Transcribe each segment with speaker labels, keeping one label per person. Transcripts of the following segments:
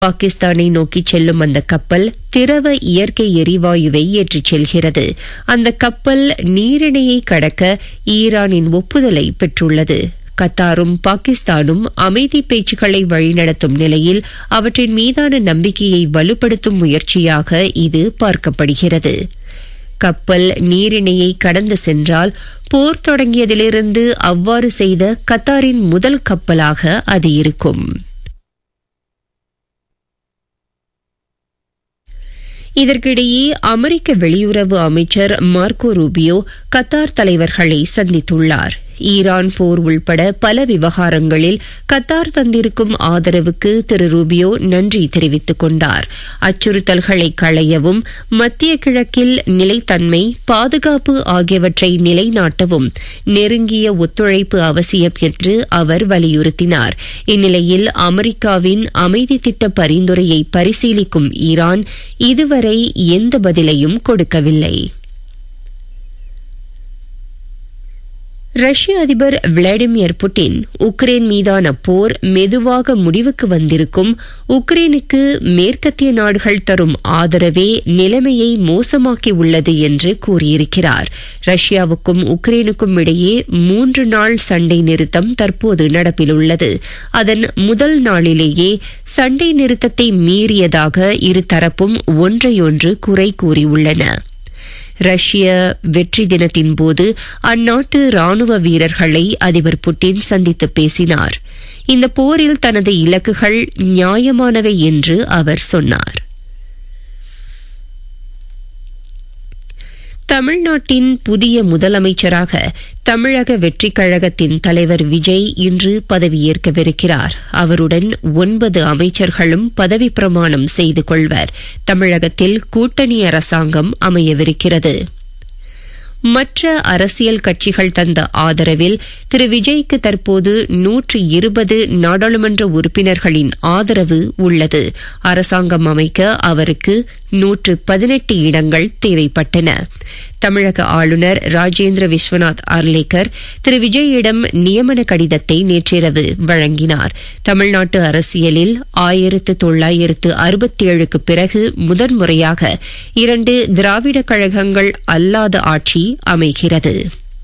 Speaker 1: பாகிஸ்தானை நோக்கி செல்லும் அந்த கப்பல் திரவ இயற்கை எரிவாயுவை ஏற்றிச் செல்கிறது அந்த கப்பல் நீரிணையை கடக்க ஈரானின் ஒப்புதலை பெற்றுள்ளது கத்தாரும் பாகிஸ்தானும் அமைதி பேச்சுக்களை வழிநடத்தும் நிலையில் அவற்றின் மீதான நம்பிக்கையை வலுப்படுத்தும் முயற்சியாக இது பார்க்கப்படுகிறது கப்பல் நீரிணையை கடந்து சென்றால் போர் தொடங்கியதிலிருந்து அவ்வாறு செய்த கத்தாரின் முதல் கப்பலாக அது இருக்கும் இதற்கிடையே அமெரிக்க வெளியுறவு அமைச்சர் மார்க்கோ ரூபியோ கத்தார் தலைவர்களை சந்தித்துள்ளார் ஈரான் போர் உள்பட பல விவகாரங்களில் கத்தார் தந்திருக்கும் ஆதரவுக்கு திரு ரூபியோ நன்றி தெரிவித்துக் கொண்டார் அச்சுறுத்தல்களை களையவும் மத்திய கிழக்கில் நிலைத்தன்மை பாதுகாப்பு ஆகியவற்றை நிலைநாட்டவும் நெருங்கிய ஒத்துழைப்பு அவசியம் என்று அவர் வலியுறுத்தினார் இந்நிலையில் அமெரிக்காவின் அமைதி திட்ட பரிந்துரையை பரிசீலிக்கும் ஈரான் இதுவரை எந்த பதிலையும் கொடுக்கவில்லை ரஷ்ய அதிபர் விளாடிமிர் புட்டின் உக்ரைன் மீதான போர் மெதுவாக முடிவுக்கு வந்திருக்கும் உக்ரைனுக்கு மேற்கத்திய நாடுகள் தரும் ஆதரவே நிலைமையை மோசமாக்கி உள்ளது என்று கூறியிருக்கிறார் ரஷ்யாவுக்கும் உக்ரைனுக்கும் இடையே மூன்று நாள் சண்டை நிறுத்தம் தற்போது நடப்பில் உள்ளது அதன் முதல் நாளிலேயே சண்டை நிறுத்தத்தை மீறியதாக இரு தரப்பும் ஒன்றையொன்று குறை கூறியுள்ளன ரஷ்ய வெற்றி தினத்தின் போது அந்நாட்டு ராணுவ வீரர்களை அதிபர் புட்டின் சந்தித்து பேசினார் இந்த போரில் தனது இலக்குகள் நியாயமானவை என்று அவர் சொன்னார் தமிழ்நாட்டின் புதிய முதலமைச்சராக தமிழக வெற்றிக் கழகத்தின் தலைவர் விஜய் இன்று பதவியேற்கவிருக்கிறார் அவருடன் ஒன்பது அமைச்சர்களும் பதவி பிரமாணம் செய்து கொள்வர் தமிழகத்தில் கூட்டணி அரசாங்கம் அமையவிருக்கிறது மற்ற அரசியல் கட்சிகள் தந்த ஆதரவில் திரு விஜய்க்கு தற்போது நூற்று இருபது நாடாளுமன்ற உறுப்பினர்களின் ஆதரவு உள்ளது அரசாங்கம் அமைக்க அவருக்கு நூற்று பதினெட்டு இடங்கள் தேவைப்பட்டன தமிழக ஆளுநர் ராஜேந்திர விஸ்வநாத் அர்லேக்கர் திரு விஜயிடம் நியமன கடிதத்தை நேற்றிரவு வழங்கினார் தமிழ்நாட்டு அரசியலில் ஆயிரத்து தொள்ளாயிரத்து அறுபத்தி ஏழுக்கு பிறகு முதன்முறையாக இரண்டு திராவிட கழகங்கள் அல்லாத ஆட்சி அமைகிறது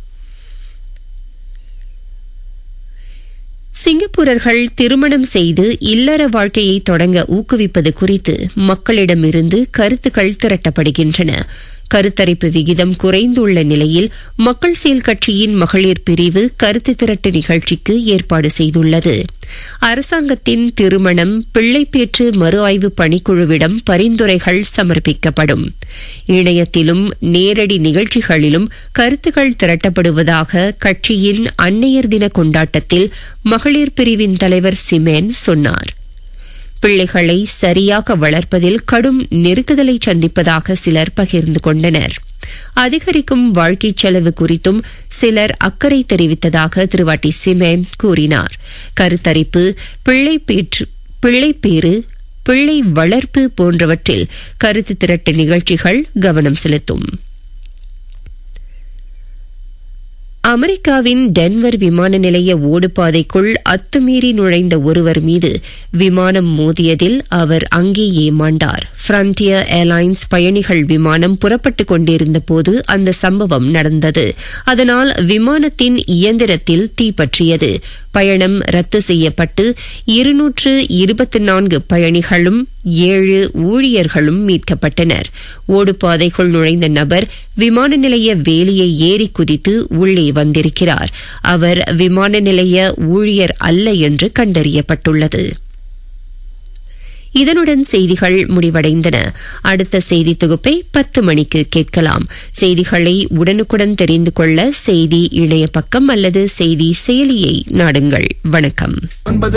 Speaker 1: சிங்கப்பூரர்கள் திருமணம் செய்து இல்லற வாழ்க்கையை தொடங்க ஊக்குவிப்பது குறித்து மக்களிடமிருந்து கருத்துக்கள் திரட்டப்படுகின்றன கருத்தரிப்பு விகிதம் குறைந்துள்ள நிலையில் மக்கள் செயல் கட்சியின் மகளிர் பிரிவு கருத்து திரட்டு நிகழ்ச்சிக்கு ஏற்பாடு செய்துள்ளது அரசாங்கத்தின் திருமணம் பிள்ளைப்பேற்று மறு ஆய்வு பணிக்குழுவிடம் பரிந்துரைகள் சமர்ப்பிக்கப்படும் இணையத்திலும் நேரடி நிகழ்ச்சிகளிலும் கருத்துக்கள் திரட்டப்படுவதாக கட்சியின் அன்னையர் தின கொண்டாட்டத்தில் மகளிர் பிரிவின் தலைவர் சிமேன் சொன்னார் பிள்ளைகளை சரியாக வளர்ப்பதில் கடும் நெருக்குதலை சந்திப்பதாக சிலர் பகிர்ந்து கொண்டனர் அதிகரிக்கும் வாழ்க்கை செலவு குறித்தும் சிலர் அக்கறை தெரிவித்ததாக திருவாட்டி சிமேன் கூறினார் கருத்தரிப்பு பிள்ளைப்பேறு பிள்ளை வளர்ப்பு போன்றவற்றில் கருத்து திரட்டு நிகழ்ச்சிகள் கவனம் செலுத்தும் அமெரிக்காவின் டென்வர் விமான நிலைய ஓடுபாதைக்குள் அத்துமீறி நுழைந்த ஒருவர் மீது விமானம் மோதியதில் அவர் அங்கேயே மாண்டார் ஃப்ரண்டியர் ஏர்லைன்ஸ் பயணிகள் விமானம் புறப்பட்டுக் கொண்டிருந்த போது அந்த சம்பவம் நடந்தது அதனால் விமானத்தின் இயந்திரத்தில் தீப்பற்றியது பயணம் ரத்து செய்யப்பட்டு இருநூற்று இருபத்தி நான்கு பயணிகளும் ஏழு ஊழியர்களும் மீட்கப்பட்டனர் ஓடுபாதைக்குள் நுழைந்த நபர் விமான நிலைய வேலியை ஏறி குதித்து உள்ளே வந்திருக்கிறார் அவர் விமான நிலைய ஊழியர் அல்ல என்று கண்டறியப்பட்டுள்ளது இதனுடன் செய்திகள் முடிவடைந்தன அடுத்த செய்தி தொகுப்பை பத்து மணிக்கு கேட்கலாம் செய்திகளை உடனுக்குடன் தெரிந்து கொள்ள செய்தி இணைய பக்கம் அல்லது செய்தி செயலியை நாடுங்கள் வணக்கம்